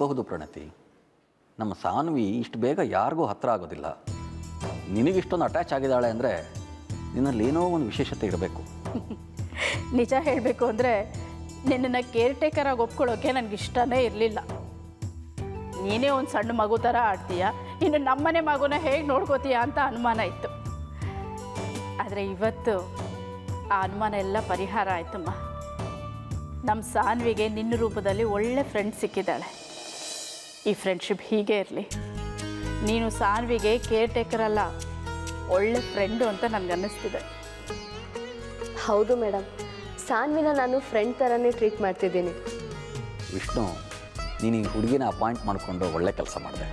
ಇರಬಹುದು ಪ್ರಣತಿ ನಮ್ಮ ಸಾನ್ವಿ ಇಷ್ಟು ಬೇಗ ಯಾರಿಗೂ ಹತ್ರ ಆಗೋದಿಲ್ಲ ನಿನಗಿಷ್ಟೊಂದು ಅಟ್ಯಾಚ್ ಆಗಿದ್ದಾಳೆ ಅಂದರೆ ನಿನ್ನಲ್ಲಿ ಏನೋ ಒಂದು ವಿಶೇಷತೆ ಇರಬೇಕು ನಿಜ ಹೇಳಬೇಕು ಅಂದರೆ ನಿನ್ನನ್ನು ಕೇರ್ ಟೇಕರಾಗಿ ಒಪ್ಕೊಳ್ಳೋಕೆ ನನಗೆ ಇಷ್ಟನೇ ಇರಲಿಲ್ಲ ನೀನೇ ಒಂದು ಸಣ್ಣ ಮಗು ಥರ ಆಡ್ತೀಯ ಇನ್ನು ನಮ್ಮನೆ ಮಗುನ ಹೇಗೆ ನೋಡ್ಕೋತೀಯ ಅಂತ ಅನುಮಾನ ಇತ್ತು ಆದರೆ ಇವತ್ತು ಆ ಅನುಮಾನ ಎಲ್ಲ ಪರಿಹಾರ ಆಯ್ತಮ್ಮ ನಮ್ಮ ಸಾನ್ವಿಗೆ ನಿನ್ನ ರೂಪದಲ್ಲಿ ಒಳ್ಳೆ ಫ್ರೆಂಡ್ ಸಿಕ್ಕಿದ್ದಾಳೆ ಈ ಫ್ರೆಂಡ್ಶಿಪ್ ಹೀಗೆ ಇರಲಿ ನೀನು ಸಾನ್ವಿಗೆ ಕೇರ್ ಟೇಕರ್ ಅಲ್ಲ ಒಳ್ಳೆ ಫ್ರೆಂಡು ಅಂತ ನನಗನ್ನಿಸ್ತಿದೆ ಹೌದು ಮೇಡಮ್ ಸಾನ್ವಿನ ನಾನು ಫ್ರೆಂಡ್ ಥರನೇ ಟ್ರೀಟ್ ಮಾಡ್ತಿದ್ದೀನಿ ವಿಷ್ಣು ನೀನು ಈ ಹುಡುಗಿನ ಅಪಾಯಿಂಟ್ ಮಾಡಿಕೊಂಡು ಒಳ್ಳೆ ಕೆಲಸ ಮಾಡಿದೆ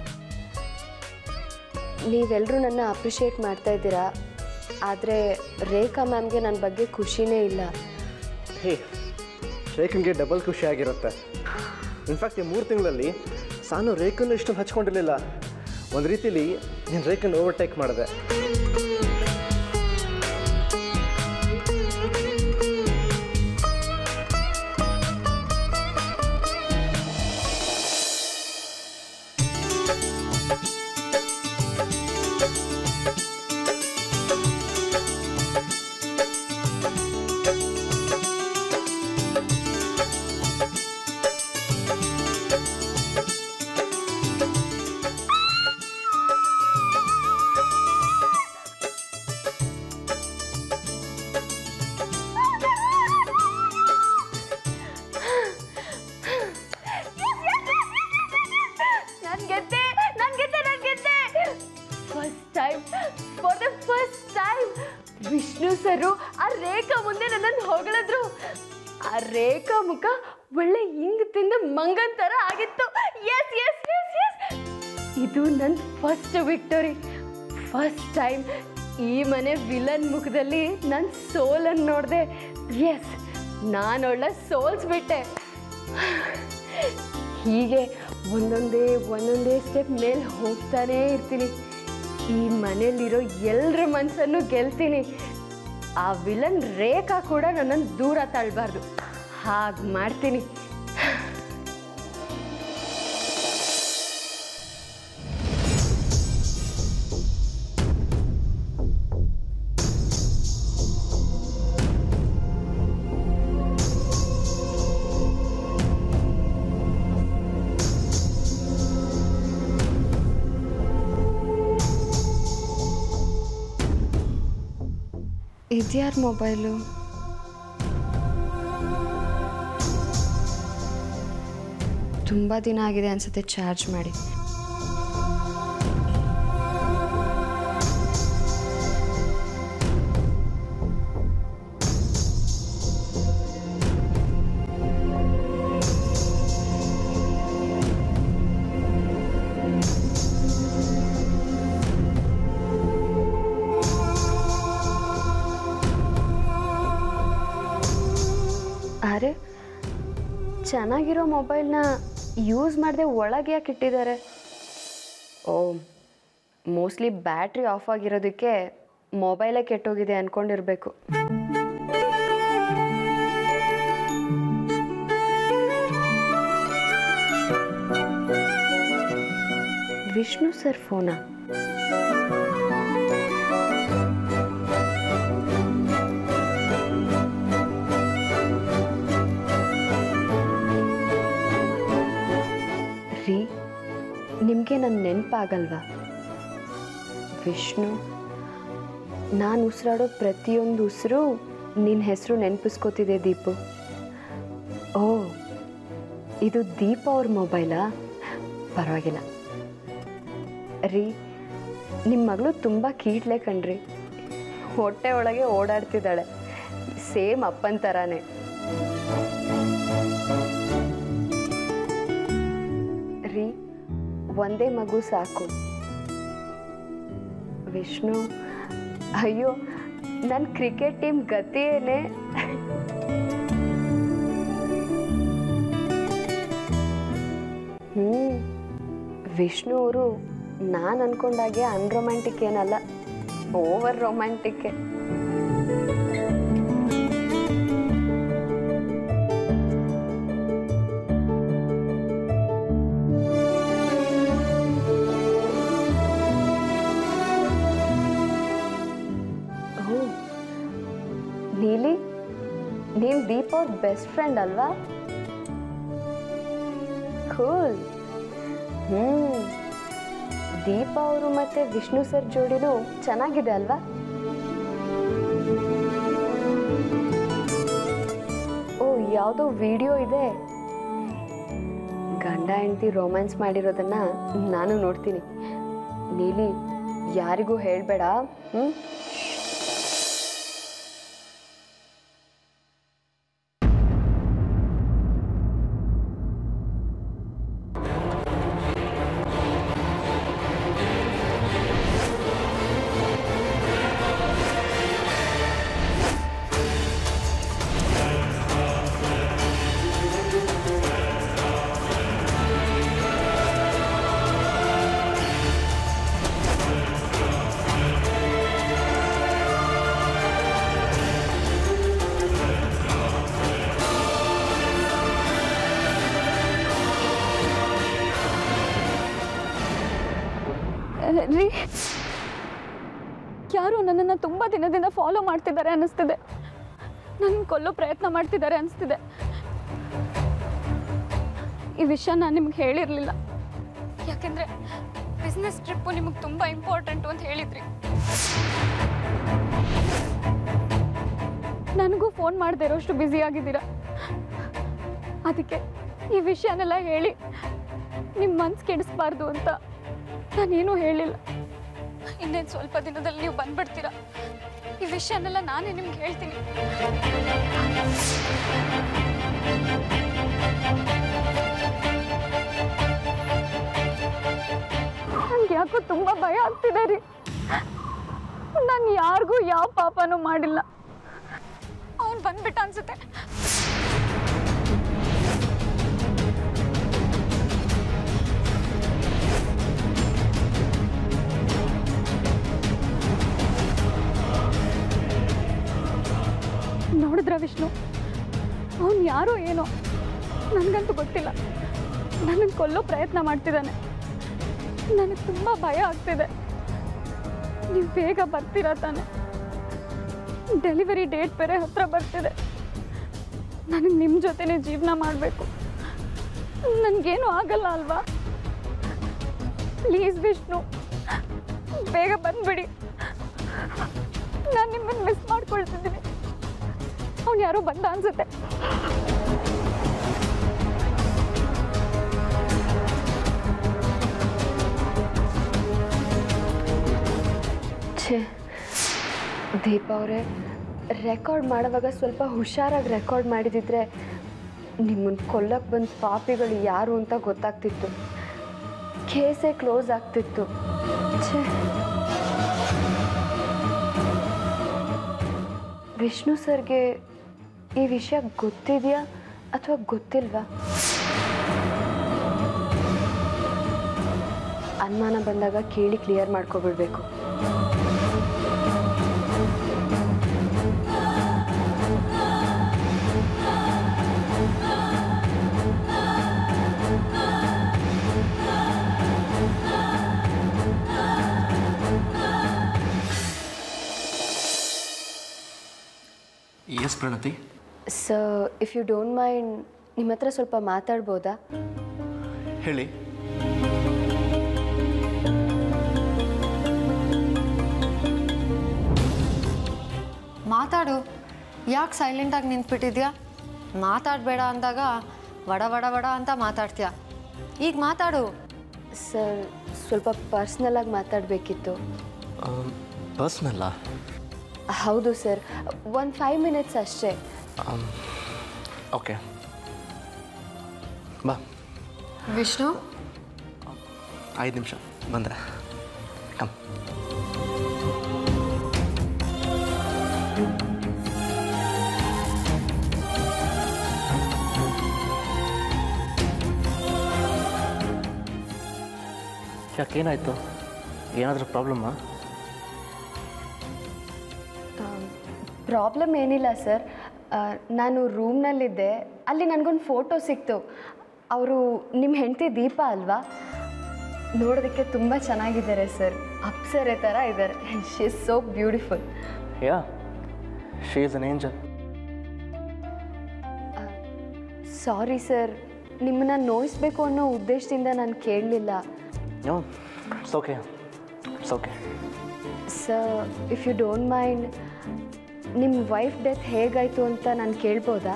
ನೀವೆಲ್ಲರೂ ನನ್ನ ಅಪ್ರಿಷಿಯೇಟ್ ಮಾಡ್ತಾ ಇದ್ದೀರಾ ಆದರೆ ರೇಖಾ ಮ್ಯಾಮ್ಗೆ ನನ್ನ ಬಗ್ಗೆ ಖುಷಿನೇ ಇಲ್ಲ ಹೇ ರೇಖನ್ಗೆ ಡಬಲ್ ಖುಷಿ ಆಗಿರುತ್ತೆ ಇನ್ಫ್ಯಾಕ್ಟ್ ಈ ಮೂರು ತಿಂಗಳಲ್ಲಿ ಸಾನು ರೇಖನ್ನು ಇಷ್ಟೊಂದು ಹಚ್ಕೊಂಡಿರಲಿಲ್ಲ ಒಂದು ರೀತಿಲಿ ನೀನು ರೇಖನ್ ಓವರ್ಟೇಕ್ ಮಾಡಿದೆ ನಾನು ಗೆದ್ದೆ ನಾನು ಗೆದ್ದೆ ನಾನು ಗೆದ್ದೆ first time for the first time Vishnu sir ಆ ರೇಖಾ ಮುಂದೆ ನನ್ನನ್ನು ಹೊಗಳಿದ್ರು ಆ ರೇಖಾ ಮುಖ ಒಳ್ಳೆ ಹಿಂಗ್ ತಿಂದ ಮಂಗನ್ ಥರ ಆಗಿತ್ತು ಎಸ್ ಎಸ್ ಎಸ್ ಎಸ್ ಇದು ನನ್ನ ಫಸ್ಟ್ ವಿಕ್ಟರಿ ಫಸ್ಟ್ ಟೈಮ್ ಈ ಮನೆ ವಿಲನ್ ಮುಖದಲ್ಲಿ ನನ್ನ ಸೋಲನ್ನು ನೋಡಿದೆ ಎಸ್ ನಾನು ಒಳ್ಳೆ ಸೋಲ್ಸ್ಬಿಟ್ಟೆ ಹೀಗೆ ಒಂದೊಂದೇ ಒಂದೊಂದೇ ಸ್ಟೆಪ್ ಮೇಲೆ ಹೋಗ್ತಾನೇ ಇರ್ತೀನಿ ಈ ಮನೇಲಿರೋ ಎಲ್ಲರ ಮನಸ್ಸನ್ನು ಗೆಲ್ತೀನಿ ಆ ವಿಲನ್ ರೇಖಾ ಕೂಡ ನನ್ನನ್ನು ದೂರ ತಳ್ಳಬಾರ್ದು ಹಾಗೆ ಮಾಡ್ತೀನಿ ಇದ್ಯಾರ ಮೊಬೈಲು ತುಂಬ ದಿನ ಆಗಿದೆ ಅನ್ಸುತ್ತೆ ಚಾರ್ಜ್ ಮಾಡಿ ಅರೆ ಚೆನ್ನಾಗಿರೋ ಮೊಬೈಲ್ನ ಯೂಸ್ ಮಾಡದೆ ಒಳಗೆ ಯಾಕೆ ಇಟ್ಟಿದ್ದಾರೆ ಓ ಮೋಸ್ಟ್ಲಿ ಬ್ಯಾಟ್ರಿ ಆಫ್ ಆಗಿರೋದಕ್ಕೆ ಮೊಬೈಲೇ ಕೆಟ್ಟೋಗಿದೆ ಅಂದ್ಕೊಂಡಿರ್ಬೇಕು ವಿಷ್ಣು ಸರ್ ಫೋನಾ ರೀ ನಿಮಗೆ ನನ್ನ ನೆನಪಾಗಲ್ವಾ ವಿಷ್ಣು ನಾನು ಉಸಿರಾಡೋ ಪ್ರತಿಯೊಂದು ಉಸಿರು ನಿನ್ನ ಹೆಸರು ನೆನಪಿಸ್ಕೋತಿದೆ ದೀಪು ಓ ಇದು ದೀಪ ಅವ್ರ ಮೊಬೈಲಾ ಪರವಾಗಿಲ್ಲ ರೀ ನಿಮ್ಮ ಮಗಳು ತುಂಬ ಕೀಟ್ಲೆ ಕಣ್ರಿ ಹೊಟ್ಟೆ ಒಳಗೆ ಓಡಾಡ್ತಿದ್ದಾಳೆ ಸೇಮ್ ಅಪ್ಪನ ಥರಾನೇ ರೀ ಒಂದೇ ಮಗು ಸಾಕು ವಿಷ್ಣು ಅಯ್ಯೋ ನನ್ನ ಕ್ರಿಕೆಟ್ ಟೀಮ್ ಗತಿ ಏನೇ ಹ್ಞೂ ವಿಷ್ಣು ಅವರು ನಾನು ಅನ್ಕೊಂಡಾಗೆ ಅನ್ರೊಮ್ಯಾಂಟಿಕ್ ಏನಲ್ಲ ಓವರ್ ರೊಮ್ಯಾಂಟಿಕ್ಕೆ ನೀವು ದೀಪ ಅವ್ರ ಬೆಸ್ಟ್ ಫ್ರೆಂಡ್ ಅಲ್ವಾ ಕೂಲ್ ಹ್ಞೂ ದೀಪ ಅವರು ಮತ್ತು ವಿಷ್ಣು ಸರ್ ಜೋಡಿನೂ ಚೆನ್ನಾಗಿದೆ ಅಲ್ವಾ ಓ ಯಾವುದೋ ವಿಡಿಯೋ ಇದೆ ಗಂಡ ಹೆಂಡತಿ ರೊಮ್ಯಾನ್ಸ್ ಮಾಡಿರೋದನ್ನ ನಾನು ನೋಡ್ತೀನಿ ನೀಲಿ ಯಾರಿಗೂ ಹೇಳಬೇಡ ಹ್ಞೂ ರೀ ಯಾರು ನನ್ನನ್ನು ತುಂಬ ದಿನದಿಂದ ಫಾಲೋ ಮಾಡ್ತಿದ್ದಾರೆ ಅನ್ನಿಸ್ತಿದೆ ನನ್ನ ಕೊಲ್ಲೋ ಪ್ರಯತ್ನ ಮಾಡ್ತಿದ್ದಾರೆ ಅನಿಸ್ತಿದೆ ಈ ವಿಷಯ ನಾನು ನಿಮ್ಗೆ ಹೇಳಿರಲಿಲ್ಲ ಯಾಕೆಂದರೆ ಬಿಸ್ನೆಸ್ ಟ್ರಿಪ್ಪು ನಿಮಗೆ ತುಂಬ ಇಂಪಾರ್ಟೆಂಟು ಅಂತ ಹೇಳಿದ್ರಿ ನನಗೂ ಫೋನ್ ಮಾಡದೇ ಇರೋಷ್ಟು ಬ್ಯುಸಿ ಆಗಿದ್ದೀರಾ ಅದಕ್ಕೆ ಈ ವಿಷಯನೆಲ್ಲ ಹೇಳಿ ನಿಮ್ಮ ಮನ್ಸು ಕೆಡಿಸ್ಬಾರ್ದು ಅಂತ ನಾನೇನೂ ಹೇಳಿಲ್ಲ ಇನ್ನೇನು ಸ್ವಲ್ಪ ದಿನದಲ್ಲಿ ನೀವು ಬಂದ್ಬಿಡ್ತೀರಾ ಈ ವಿಷಯನೆಲ್ಲ ನಾನೇ ನಿಮ್ಗೆ ಹೇಳ್ತೀನಿ ನಂಗೆ ಯಾಕೋ ತುಂಬ ಭಯ ಆಗ್ತಿದೆ ರೀ ನಾನು ಯಾರಿಗೂ ಯಾವ ಪಾಪನೂ ಮಾಡಿಲ್ಲ ಅವನು ಬಂದ್ಬಿಟ್ಟ ಅನ್ಸುತ್ತೆ ನೋಡಿದ್ರ ವಿಷ್ಣು ಅವನು ಯಾರೋ ಏನೋ ನನಗಂತೂ ಗೊತ್ತಿಲ್ಲ ನನ್ನನ್ನು ಕೊಲ್ಲೋ ಪ್ರಯತ್ನ ಮಾಡ್ತಿದ್ದಾನೆ ನನಗೆ ತುಂಬ ಭಯ ಆಗ್ತಿದೆ ನೀವು ಬೇಗ ಬರ್ತೀರಾ ತಾನೆ ಡೆಲಿವರಿ ಡೇಟ್ ಬೇರೆ ಹತ್ರ ಬರ್ತಿದೆ ನನಗೆ ನಿಮ್ಮ ಜೊತೆನೇ ಜೀವನ ಮಾಡಬೇಕು ನನಗೇನು ಆಗಲ್ಲ ಅಲ್ವಾ ಪ್ಲೀಸ್ ವಿಷ್ಣು ಬೇಗ ಬಂದ್ಬಿಡಿ ನಾನು ನಿಮ್ಮನ್ನು ಮಿಸ್ ಮಾಡ್ಕೊಳ್ತಿದ್ದೀನಿ ಅವ್ನು ಯಾರೋ ಬಂದ ಅನ್ಸುತ್ತೆ ಛೇ ದೀಪ ಅವರೇ ರೆಕಾರ್ಡ್ ಮಾಡುವಾಗ ಸ್ವಲ್ಪ ಹುಷಾರಾಗಿ ರೆಕಾರ್ಡ್ ಮಾಡಿದಿದ್ರೆ ನಿಮ್ಮನ್ನು ಕೊಲ್ಲಕ್ಕೆ ಬಂದ ಪಾಪಿಗಳು ಯಾರು ಅಂತ ಗೊತ್ತಾಗ್ತಿತ್ತು ಕೇಸೇ ಕ್ಲೋಸ್ ಆಗ್ತಿತ್ತು ಛೇ ವಿಷ್ಣು ಸರ್ಗೆ ಈ ವಿಷಯ ಗೊತ್ತಿದೆಯಾ ಅಥವಾ ಗೊತ್ತಿಲ್ವಾ ಅನುಮಾನ ಬಂದಾಗ ಕೇಳಿ ಕ್ಲಿಯರ್ ಮಾಡ್ಕೊಬಿಡ್ಬೇಕು yes Pranati so if you don't mind ನಿಮ್ಮ ಹತ್ರ ಸ್ವಲ್ಪ ಮಾತಾಡ್ಬೋದಾ ಹೇಳಿ ಮಾತಾಡು ಯಾಕೆ ಸೈಲೆಂಟಾಗಿ ನಿಂತ್ಬಿಟ್ಟಿದ್ಯಾ ಮಾತಾಡಬೇಡ ಅಂದಾಗ ವಡ ವಡ ವಡ ಅಂತ ಮಾತಾಡ್ತೀಯ ಈಗ ಮಾತಾಡು ಸರ್ ಸ್ವಲ್ಪ ಪರ್ಸ್ನಲಾಗಿ ಮಾತಾಡಬೇಕಿತ್ತು ಪರ್ಸ್ನಲ್ಲ ಹೌದು ಸರ್ ಒಂದು ಫೈವ್ ಮಿನಿಟ್ಸ್ ಅಷ್ಟೇ ಓಕೆ ಬಾ ವಿಷ್ಣು ಐದು ನಿಮಿಷ ಬಂದೆ ಕಮ್ ಯಾಕೇನಾಯಿತು ಏನಾದರೂ ಪ್ರಾಬ್ಲಮ್ಮಾ ಪ್ರಾಬ್ಲಮ್ ಏನಿಲ್ಲ ಸರ್ ನಾನು ರೂಮ್ನಲ್ಲಿದ್ದೆ ಅಲ್ಲಿ ನನಗೊಂದು ಫೋಟೋ ಸಿಕ್ತು ಅವರು ನಿಮ್ಮ ಹೆಂಡತಿ ದೀಪ ಅಲ್ವಾ ನೋಡೋದಕ್ಕೆ ತುಂಬ ಚೆನ್ನಾಗಿದ್ದಾರೆ ಸರ್ ಅಪ್ಸರೆ ಥರ ಇದ್ದಾರೆ she is so beautiful yeah she is an angel sorry sir ನಿಮ್ಮನ್ನ ನೋಯಿಸ್ಬೇಕು ಅನ್ನೋ ಉದ್ದೇಶದಿಂದ ನಾನು ಕೇಳಲಿಲ್ಲ no it's okay it's okay sir if you don't mind ನಿಮ್ಮ ವೈಫ್ ಡೆತ್ ಹೇಗಾಯಿತು ಅಂತ ನಾನು ಕೇಳ್ಬೋದಾ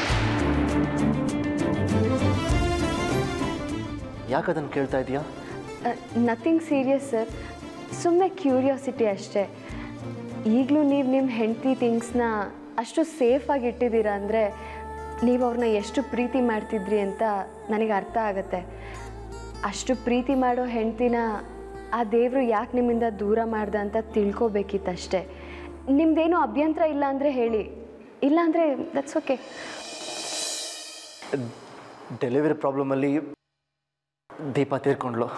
ಯಾಕೆ ಅದನ್ನು ಕೇಳ್ತಾ ಇದೆಯಾ ನಥಿಂಗ್ ಸೀರಿಯಸ್ ಸರ್ ಸುಮ್ಮನೆ ಕ್ಯೂರಿಯಾಸಿಟಿ ಅಷ್ಟೇ ಈಗಲೂ ನೀವು ನಿಮ್ಮ ಹೆಂಡತಿ ಥಿಂಗ್ಸ್ನ ಅಷ್ಟು ಸೇಫಾಗಿ ಇಟ್ಟಿದ್ದೀರಾ ಅಂದರೆ ನೀವು ಅವ್ರನ್ನ ಎಷ್ಟು ಪ್ರೀತಿ ಮಾಡ್ತಿದ್ರಿ ಅಂತ ನನಗೆ ಅರ್ಥ ಆಗುತ್ತೆ ಅಷ್ಟು ಪ್ರೀತಿ ಮಾಡೋ ಹೆಂಡ್ತಿನ ಆ ದೇವರು ಯಾಕೆ ನಿಮ್ಮಿಂದ ದೂರ ಮಾಡ್ದ ಅಂತ ತಿಳ್ಕೊಬೇಕಿತ್ತಷ್ಟೇ ನಿಮ್ಮದೇನು ಅಭ್ಯಂತರ ಇಲ್ಲ ಅಂದರೆ ಹೇಳಿ ಇಲ್ಲ ಅಂದರೆ ದಟ್ಸ್ ಓಕೆ ಡೆಲಿವರಿ ಪ್ರಾಬ್ಲಮಲ್ಲಿ ದೀಪ ತೀರ್ಕೊಂಡ್ಲು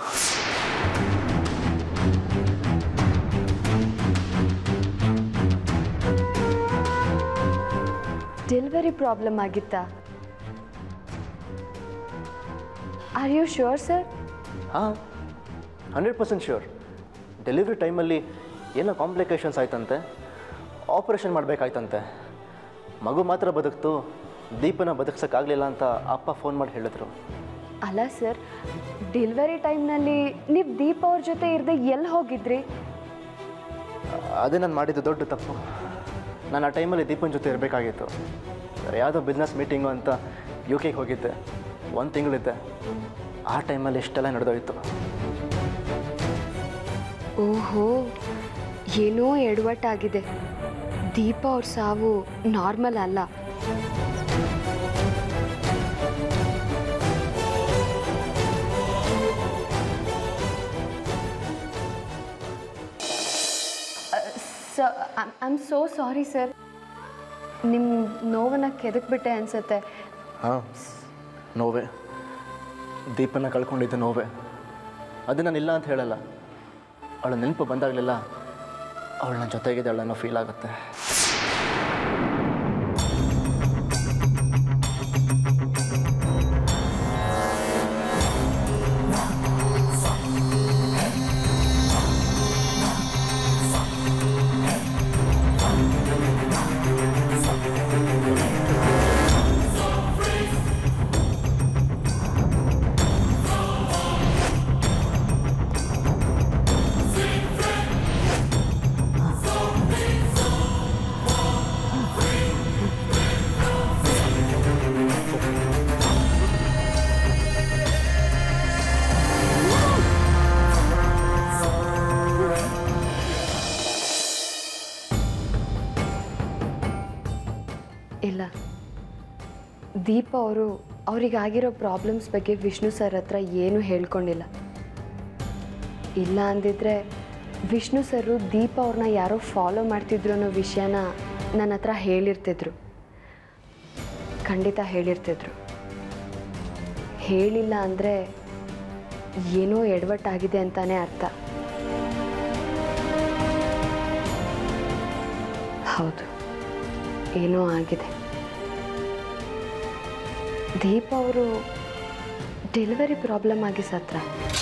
ಡೆಲಿವರಿ ಪ್ರಾಬ್ಲಮ್ ಆಗಿತ್ತಾ ಆರ್ ಯು ಶ್ಯೂರ್ ಸರ್ ಹಾಂ ಹಂಡ್ರೆಡ್ ಪರ್ಸೆಂಟ್ ಶ್ಯೂರ್ ಡೆಲಿವರಿ ಟೈಮಲ್ಲಿ ಏನೋ ಕಾಂಪ್ಲಿಕೇಶನ್ಸ್ ಆಯ್ತಂತೆ ಆಪ್ರೇಷನ್ ಮಾಡಬೇಕಾಯ್ತಂತೆ ಮಗು ಮಾತ್ರ ಬದುಕ್ತು ದೀಪನ ಬದುಕ್ಸೋಕ್ಕಾಗಲಿಲ್ಲ ಅಂತ ಅಪ್ಪ ಫೋನ್ ಮಾಡಿ ಹೇಳಿದ್ರು ಅಲ್ಲ ಸರ್ ಡೆಲಿವರಿ ಟೈಮ್ನಲ್ಲಿ ನೀವು ದೀಪ ಅವ್ರ ಜೊತೆ ಇರದೆ ಎಲ್ಲಿ ಹೋಗಿದ್ರಿ ಅದೇ ನಾನು ಮಾಡಿದ್ದು ದೊಡ್ಡ ತಪ್ಪು ನಾನು ಆ ಟೈಮಲ್ಲಿ ದೀಪನ್ ಜೊತೆ ಇರಬೇಕಾಗಿತ್ತು ಯಾವುದೋ ಬಿಸ್ನೆಸ್ ಮೀಟಿಂಗು ಅಂತ ಯು ಕೆಗೆ ಹೋಗಿದ್ದೆ ಒಂದು ತಿಂಗಳಿದ್ದೆ ಆ ಟೈಮಲ್ಲಿ ಇಷ್ಟೆಲ್ಲ ನಡೆದೋಯ್ತು ಓಹೋ ಏನೋ ಎಡವಟ್ಟಾಗಿದೆ ದೀಪ ಅವ್ರ ಸಾವು ನಾರ್ಮಲ್ ಅಲ್ಲ ಸ I am so sorry sir ನಿಮ್ಮ ನೋವನ್ನು ಕೆದಕ್ಬಿಟ್ಟೆ ಅನಿಸುತ್ತೆ ಹಾಂ ನೋವೇ ದೀಪನ ಕಳ್ಕೊಂಡಿದ್ದೆ ನೋವೇ ಅದು ನಾನು ಇಲ್ಲ ಅಂತ ಹೇಳಲ್ಲ ಅವಳ ನೆನಪು ಬಂದಾಗಲೆಲ್ಲ ಅವಳು ನನ್ನ ಜೊತೆಗಿದ್ದಾಳೆ ಅನ್ನೋ ಫೀಲ್ ಆಗುತ್ತೆ ಇಲ್ಲ ದೀಪ ಅವರು ಅವರಿಗಾಗಿರೋ ಪ್ರಾಬ್ಲಮ್ಸ್ ಬಗ್ಗೆ ವಿಷ್ಣು ಸರ್ ಹತ್ರ ಏನೂ ಹೇಳ್ಕೊಂಡಿಲ್ಲ ಇಲ್ಲ ಅಂದಿದ್ರೆ ವಿಷ್ಣು ಸರು ದೀಪ ಅವ್ರನ್ನ ಯಾರೋ ಫಾಲೋ ಮಾಡ್ತಿದ್ರು ಅನ್ನೋ ವಿಷಯನ ನನ್ನ ಹತ್ರ ಹೇಳಿರ್ತಿದ್ರು ಖಂಡಿತ ಹೇಳಿರ್ತಿದ್ರು ಹೇಳಿಲ್ಲ ಅಂದರೆ ಏನೋ ಎಡವಟ್ಟಾಗಿದೆ ಅಂತಾನೆ ಅರ್ಥ ಹೌದು ಏನೋ ಆಗಿದೆ ದೀಪ ಅವರು ಡೆಲಿವರಿ ಪ್ರಾಬ್ಲಮ್ ಆಗಿ ಸತ್ರ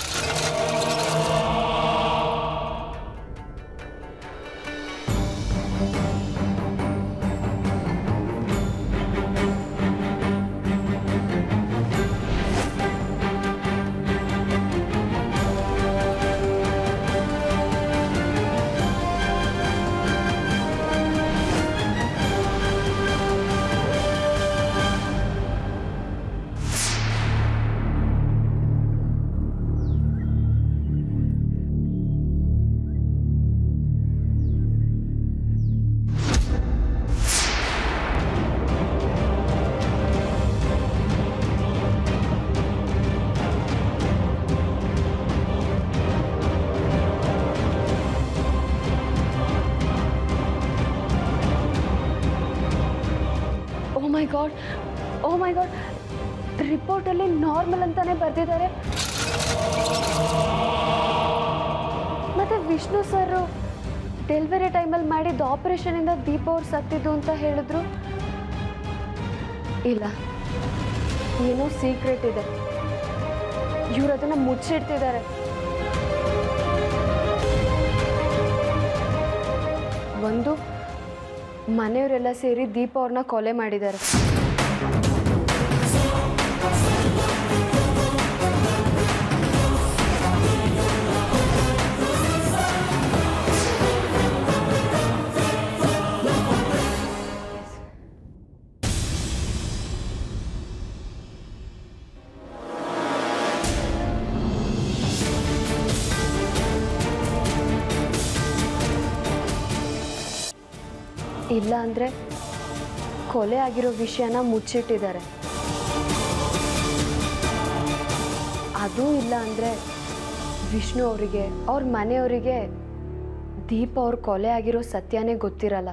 oh my God oh my God ರಿಪೋರ್ಟಲ್ಲಿ ನಾರ್ಮಲ್ ಅಂತಾನೆ ಬರೆದಿದ್ದಾರೆ ಮತ್ತೆ ವಿಷ್ಣು ಸರ್ ಡೆಲಿವರಿ ಟೈಮಲ್ಲಿ ಮಾಡಿದ ಆಪರೇಷನಿಂದ ದೀಪ ಅವ್ರು ಸತ್ತಿದ್ದು ಅಂತ ಹೇಳಿದ್ರು ಇಲ್ಲ ಏನೋ ಸೀಕ್ರೆಟ್ ಇದೆ ಇವ್ರು ಅದನ್ನ ಮುಚ್ಚಿಡ್ತಿದ್ದಾರೆ ಒಂದು ಮನೆಯವರೆಲ್ಲ ಸೇರಿ ದೀಪ ಅವ್ರನ್ನ ಕೊಲೆ ಮಾಡಿದ್ದಾರೆ ಇಲ್ಲ ಅಂದರೆ ಕೊಲೆ ಆಗಿರೋ ವಿಷಯನ ಮುಚ್ಚಿಟ್ಟಿದ್ದಾರೆ ಅದೂ ಇಲ್ಲ ಅಂದರೆ ವಿಷ್ಣು ಅವರಿಗೆ ಅವ್ರ ಮನೆಯವರಿಗೆ ದೀಪ ಅವ್ರ ಕೊಲೆ ಆಗಿರೋ ಸತ್ಯನೇ ಗೊತ್ತಿರಲ್ಲ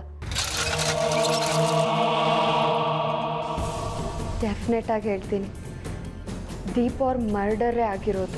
ಡೆಫಿನೆಟ್ ಆಗಿ ಹೇಳ್ತೀನಿ ದೀಪ ಅವ್ರ ಮರ್ಡರೇ ಆಗಿರೋದು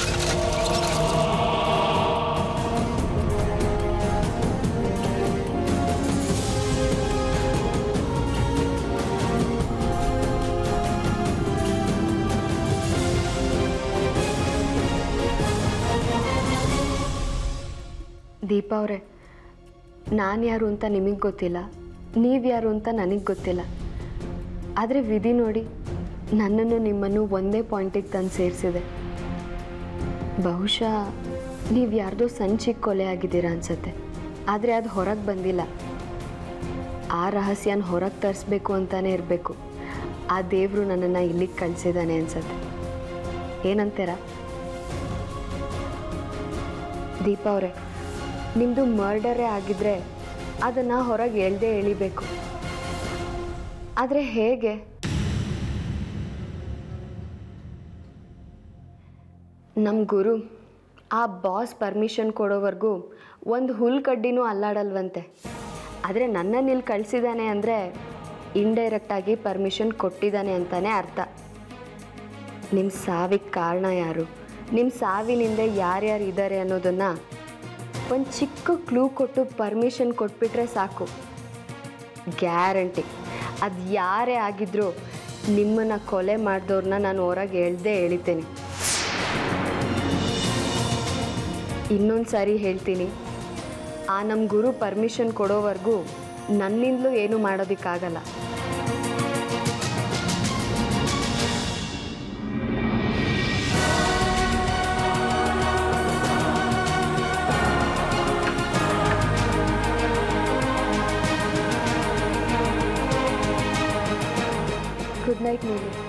ದೀಪ ಅವರೇ ನಾನು ಯಾರು ಅಂತ ನಿಮಗೆ ಗೊತ್ತಿಲ್ಲ ನೀವು ಯಾರು ಅಂತ ನನಗೆ ಗೊತ್ತಿಲ್ಲ ಆದರೆ ವಿಧಿ ನೋಡಿ ನನ್ನನ್ನು ನಿಮ್ಮನ್ನು ಒಂದೇ ಪಾಯಿಂಟಿಗೆ ತಂದು ಸೇರಿಸಿದೆ ಬಹುಶಃ ನೀವು ಯಾರ್ದೋ ಸಂಚಿಗೆ ಕೊಲೆ ಆಗಿದ್ದೀರಾ ಅನ್ಸತ್ತೆ ಆದರೆ ಅದು ಹೊರಗೆ ಬಂದಿಲ್ಲ ಆ ರಹಸ್ಯನ ಹೊರಗೆ ತರಿಸ್ಬೇಕು ಅಂತಾನೆ ಇರಬೇಕು ಆ ದೇವರು ನನ್ನನ್ನು ಇಲ್ಲಿಗೆ ಕಳಿಸಿದ್ದಾನೆ ಅನ್ಸತ್ತೆ ಏನಂತೀರಾ ದೀಪ ಅವರೇ ನಿಮ್ಮದು ಮರ್ಡರೇ ಆಗಿದ್ರೆ ಅದನ್ನು ಹೊರಗೆ ಎಳ್ದೇ ಎಳಿಬೇಕು ಆದರೆ ಹೇಗೆ ನಮ್ಮ ಗುರು ಆ ಬಾಸ್ ಪರ್ಮಿಷನ್ ಕೊಡೋವರೆಗೂ ಒಂದು ಹುಲ್ ಕಡ್ಡಿನೂ ಅಲ್ಲಾಡಲ್ವಂತೆ ಆದರೆ ನನ್ನನ್ನು ಇಲ್ಲಿ ಕಳಿಸಿದ್ದಾನೆ ಅಂದರೆ ಇಂಡೈರೆಕ್ಟಾಗಿ ಪರ್ಮಿಷನ್ ಕೊಟ್ಟಿದ್ದಾನೆ ಅಂತಲೇ ಅರ್ಥ ನಿಮ್ಮ ಸಾವಿಗೆ ಕಾರಣ ಯಾರು ನಿಮ್ಮ ಸಾವಿನಿಂದ ಯಾರ್ಯಾರು ಇದ್ದಾರೆ ಅನ್ನೋದನ್ನು ಒಂದು ಚಿಕ್ಕ ಕ್ಲೂ ಕೊಟ್ಟು ಪರ್ಮಿಷನ್ ಕೊಟ್ಬಿಟ್ರೆ ಸಾಕು ಗ್ಯಾರಂಟಿ ಅದು ಯಾರೇ ಆಗಿದ್ರೂ ನಿಮ್ಮನ್ನು ಕೊಲೆ ಮಾಡಿದವ್ರನ್ನ ನಾನು ಹೊರಗೆ ಎಳ್ದೇ ಎಳಿತೇನೆ ಇನ್ನೊಂದು ಸಾರಿ ಹೇಳ್ತೀನಿ ಆ ನಮ್ಮ ಗುರು ಪರ್ಮಿಷನ್ ಕೊಡೋವರೆಗೂ ನನ್ನಿಂದಲೂ ಏನೂ ಮಾಡೋದಕ್ಕಾಗಲ್ಲ ಗುಡ್ ನೈಟ್ ನೀಲಿ